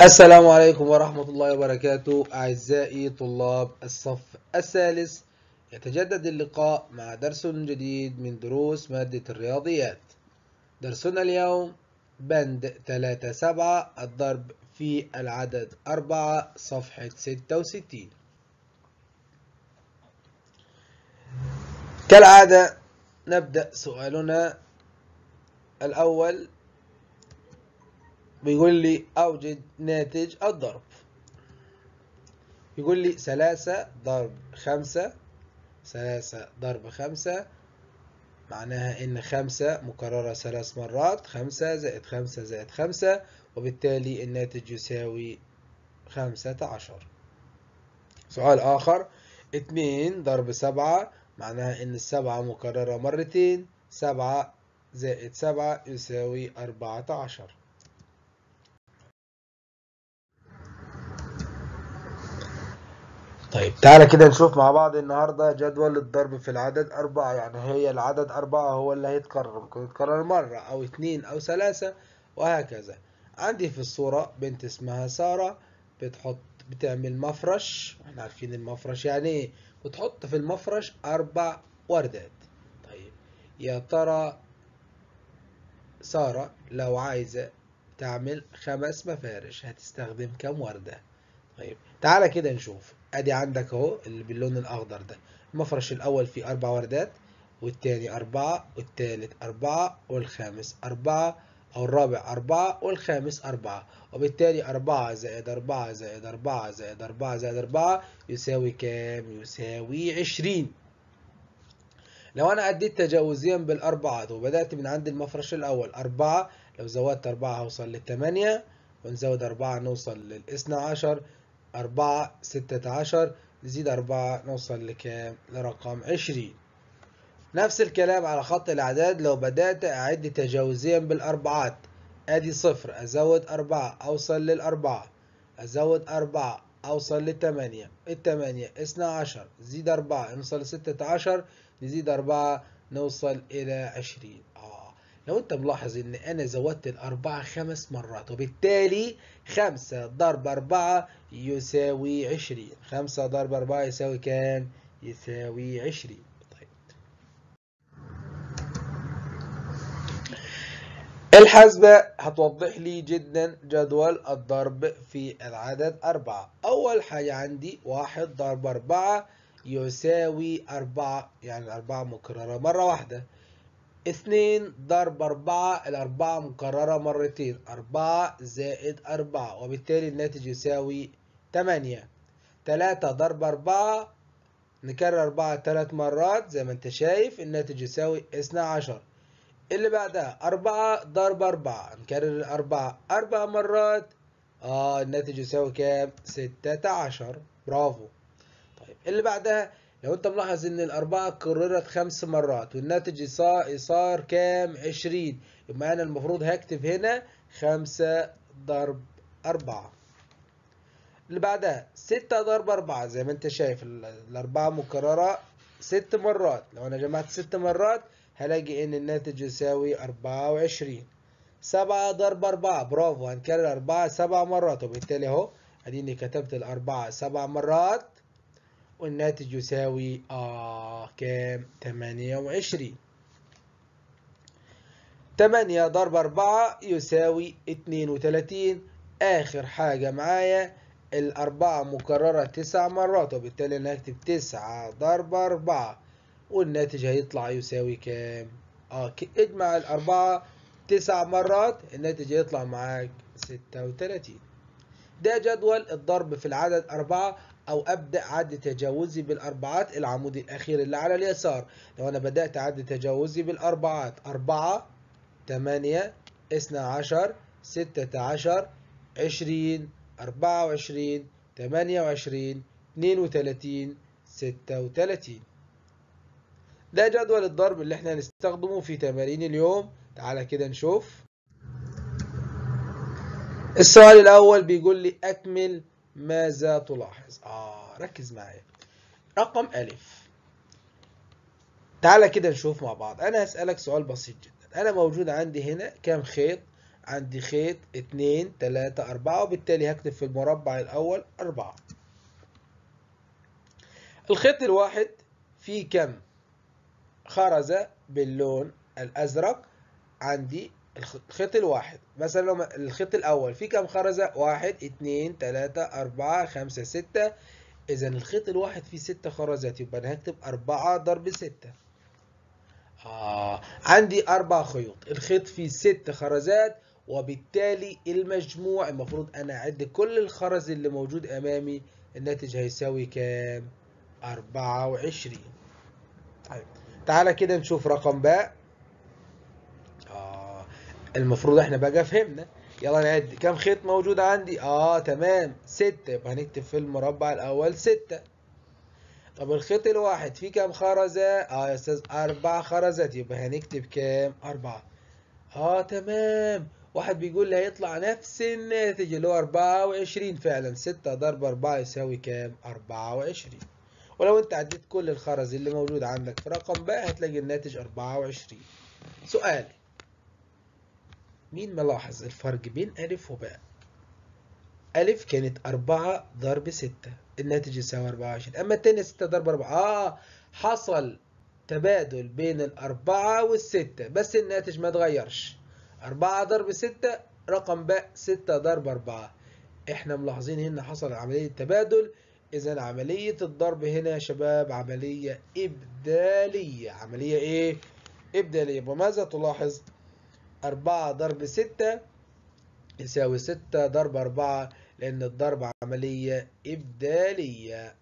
السلام عليكم ورحمة الله وبركاته أعزائي طلاب الصف الثالث يتجدد اللقاء مع درس جديد من دروس مادة الرياضيات درسنا اليوم بند 3 7 الضرب في العدد 4 صفحة 66 كالعادة نبدأ سؤالنا الأول بيقول لي أوجد ناتج الضرب يقول لي ثلاثة ضرب خمسة ثلاثة ضرب خمسة معناها إن خمسة مكررة ثلاث مرات خمسة زائد خمسة زائد خمسة وبالتالي الناتج يساوي خمسة عشر سؤال آخر اتنين ضرب سبعة معناها إن السبعة مكررة مرتين سبعة زائد سبعة يساوي أربعة عشر طيب تعالى كده نشوف مع بعض النهاردة جدول الضرب في العدد أربعة يعني هي العدد أربعة هو اللي هيتكرر ممكن يتكرر مرة أو اتنين أو ثلاثة وهكذا عندي في الصورة بنت اسمها سارة بتحط بتعمل مفرش احنا عارفين المفرش يعني ايه بتحط في المفرش أربع وردات طيب يا ترى سارة لو عايزة تعمل خمس مفارش هتستخدم كم وردة طيب تعالى كده نشوف ادي عندك اهو اللي باللون الاخضر ده المفرش الاول فيه اربع وردات والتاني اربعة والتالت اربعة والخامس اربعة او الرابع اربعة والخامس اربعة وبالتالي اربعة زائد اربعة زائد اربعة زائد اربعة زائد اربعة يساوي كام يساوي عشرين لو انا اديت تجاوزيا بالاربعات وبدأت من عند المفرش الاول اربعة لو زودت اربعة هوصل للتمانية ونزود اربعة نوصل للاثنى عشر أربعة ستة عشر نزيد أربعة نوصل لكام؟ لرقم عشرين نفس الكلام على خط الأعداد لو بدأت أعد تجاوزيا بالأربعات أدي صفر أزود أربعة أوصل للأربعة أزود أربعة أوصل للتمانية التمانية اثنى عشر زيد أربعة نوصل لستة عشر نزيد أربعة نوصل إلى عشرين لو انت ملاحظ ان انا زودت الاربعة خمس مرات وبالتالي خمسة ضرب اربعة يساوي عشرين خمسة ضرب اربعة يساوي كام؟ يساوي عشرين طيب الحسبة هتوضح لي جدا جدول الضرب في العدد أربعة أول حاجة عندي واحد ضرب أربعة يساوي أربعة يعني أربعة مكررة مرة واحدة اتنين ضرب أربعة الأربعة مكررة مرتين أربعة زائد أربعة وبالتالي الناتج يساوي تمانية تلاتة ضرب أربعة نكرر أربعة تلات مرات زي ما أنت شايف الناتج يساوي اثنى عشر اللي بعدها أربعة ضرب أربعة نكرر الأربعة أربع مرات آه الناتج يساوي كام؟ ستة عشر برافو طيب اللي بعدها لو انت ملاحظ ان الاربعة كررت خمس مرات والناتج صار صار كام عشرين يبقى انا المفروض هكتب هنا خمسة ضرب اربعة اللي بعدها ستة ضرب اربعة زي ما انت شايف الاربعة مكررة ست مرات لو انا جمعت ست مرات هلاقي ان الناتج يساوي اربعة وعشرين سبعة ضرب اربعة برافو هنكرر اربعة سبع مرات وبالتالي اهو اديني كتبت الاربعة سبع مرات والناتج يساوي آه كام؟ تمانية وعشرين تمانية ضرب أربعة يساوي اتنين وتلاتين آخر حاجة معايا الأربعة مكررة تسع مرات وبالتالي أنا هكتب تسعة ضرب أربعة والناتج هيطلع يساوي كام؟ آه اجمع الأربعة تسع مرات الناتج هيطلع معاك ستة وتلاتين ده جدول الضرب في العدد أربعة او ابدا عد تجاوزي بالاربعات العمود الاخير اللي على اليسار لو انا بدات عد تجاوزي بالاربعات أربعة تمانية اثنى عشر ستة عشر عشرين أربعة وعشرين تمانية وعشرين اتنين وتلاتين ستة وتلاتين ده جدول الضرب اللي احنا هنستخدمه في تمارين اليوم تعالى كده نشوف السؤال الأول بيقول لي أكمل ماذا تلاحظ؟ آه ركز معايا. رقم ألف. تعالى كده نشوف مع بعض. أنا هسألك سؤال بسيط جدا. أنا موجود عندي هنا كام خيط؟ عندي خيط اتنين تلاتة أربعة وبالتالي هكتب في المربع الأول أربعة الخيط الواحد فيه كم خرزة باللون الأزرق عندي الخيط الواحد مثلا لو الخيط الأول فيه كم خرزة واحد اتنين تلاتة أربعة خمسة ستة إذا الخيط الواحد فيه ستة خرزات يبقى أنا هكتب أربعة ضرب ستة آه عندي أربع خيوط الخيط فيه ست خرزات وبالتالي المجموع المفروض أنا أعد كل الخرز اللي موجود أمامي الناتج هيساوي كام؟ أربعة وعشرين طيب تعالى كده نشوف رقم باء آه المفروض احنا بقى فهمنا يلا نعد كم خيط موجود عندي؟ اه تمام ستة يبقى هنكتب في المربع الأول ستة طب الخيط الواحد فيه كام خرزة؟ اه يا استاذ أربع خرزات يبقى هنكتب كام؟ أربعة. اه تمام واحد بيقول لي هيطلع نفس الناتج اللي هو أربعة وعشرين فعلا ستة ضرب أربعة يساوي كام؟ أربعة وعشرين. ولو أنت عديت كل الخرز اللي موجود عندك في رقم باء هتلاقي الناتج أربعة وعشرين. سؤال مين ملاحظ الفرق بين ألف وباء؟ ألف كانت أربعة ضرب ستة الناتج يساوي 24 أما التانية 6 ضرب 4 آه حصل تبادل بين الأربعة والستة بس الناتج ما اتغيرش 4 ضرب 6 رقم باء 6 ضرب 4 احنا ملاحظين هنا حصل عملية تبادل إذا عملية الضرب هنا يا شباب عملية إبدالية عملية إيه؟ إبدالية وماذا تلاحظ؟ 4 ضرب 6 يساوي 6 ضرب 4 لأن الضرب عملية إبدالية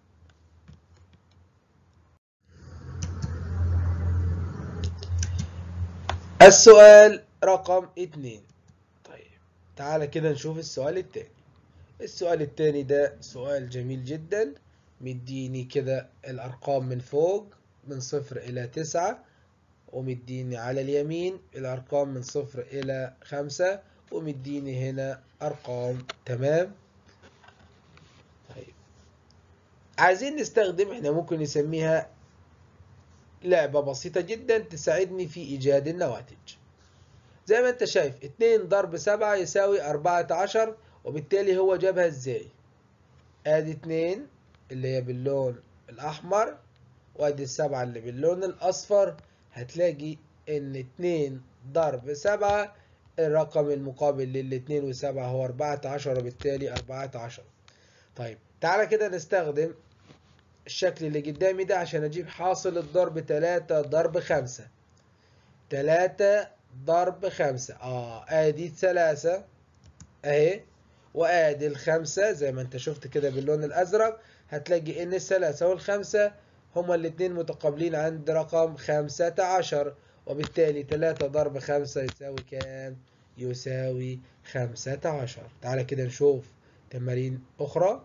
السؤال رقم 2 طيب تعالى كده نشوف السؤال التاني السؤال التاني ده سؤال جميل جدا مديني كده الأرقام من فوق من صفر إلى تسعة ومديني على اليمين الأرقام من صفر إلى خمسة ومديني هنا أرقام تمام طيب عايزين نستخدم احنا ممكن نسميها لعبة بسيطة جدا تساعدني في إيجاد النواتج زي ما انت شايف 2 ضرب 7 يساوي 14 وبالتالي هو جابها ازاي ادي 2 اللي هي باللون الأحمر وادي السبعة اللي باللون الأصفر هتلاقي ان 2 ضرب 7 الرقم المقابل للاتنين وسبعة هو أربعة عشر وبالتالي أربعة عشر طيب تعالى كده نستخدم الشكل اللي قدامي ده عشان أجيب حاصل الضرب تلاتة ضرب خمسة تلاتة ضرب خمسة اه ادي ثلاثة اهي وادي الخمسة زي ما انت شفت كده باللون الازرق هتلاقي ان الثلاثة والخمسة هما الاتنين متقابلين عند رقم خمسة عشر وبالتالي تلاتة ضرب خمسة يساوي كام؟ يساوي خمسة عشر تعالى كده نشوف تمارين أخرى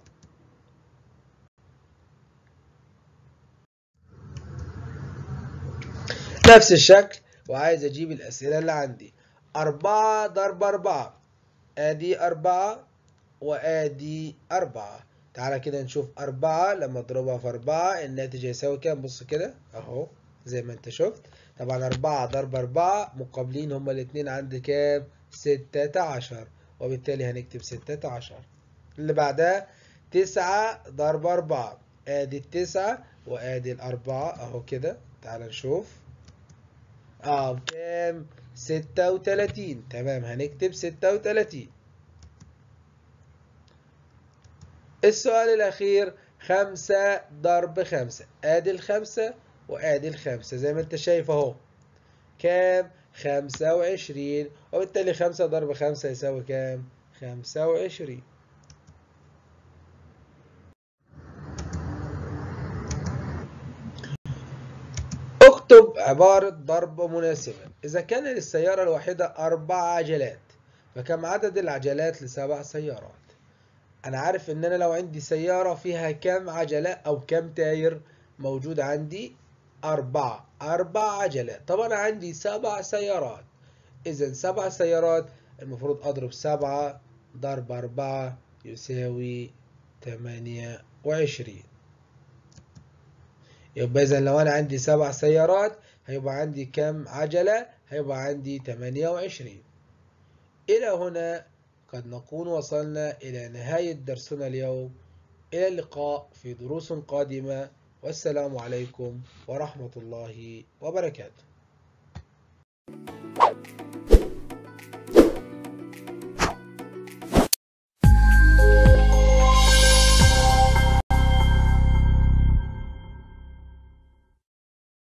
نفس الشكل وعايز أجيب الأسئلة اللي عندي أربعة ضرب أربعة آدي أربعة وآدي أربعة تعالى كده نشوف أربعة لما أضربها في أربعة الناتج هيساوي كام بص كده أهو زي ما أنت شفت طبعا أربعة ضرب أربعة مقابلين هما الاتنين عند كام؟ ستة عشر وبالتالي هنكتب ستة عشر اللي بعدها تسعة ضرب أربعة آدي التسعة وآدي الأربعة أهو كده تعال نشوف اه بكام؟ ستة وتلاتين تمام هنكتب ستة وتلاتين السؤال الأخير خمسة ضرب خمسة آدي الخمسة وآدي الخمسة زي ما أنت شايف أهو كام؟ خمسة وعشرين وبالتالي خمسة ضرب خمسة يساوي كام؟ خمسة وعشرين اكتب عبارة ضرب مناسبة إذا كان للسيارة الواحدة أربع عجلات فكم عدد العجلات لسبع سيارات أنا عارف إن أنا لو عندي سيارة فيها كم عجلة أو كم تاير موجود عندي أربعة أربع عجلات طب أنا عندي سبع سيارات إذا سبع سيارات المفروض أضرب سبعة ضرب أربعة يساوي تمانية وعشرين يبقى إذا لو أنا عندي سبع سيارات هيبقى عندي كم عجلة؟ هيبقى عندي تمانية وعشرين إلى هنا قد نكون وصلنا إلى نهاية درسنا اليوم إلى اللقاء في دروس قادمة والسلام عليكم ورحمة الله وبركاته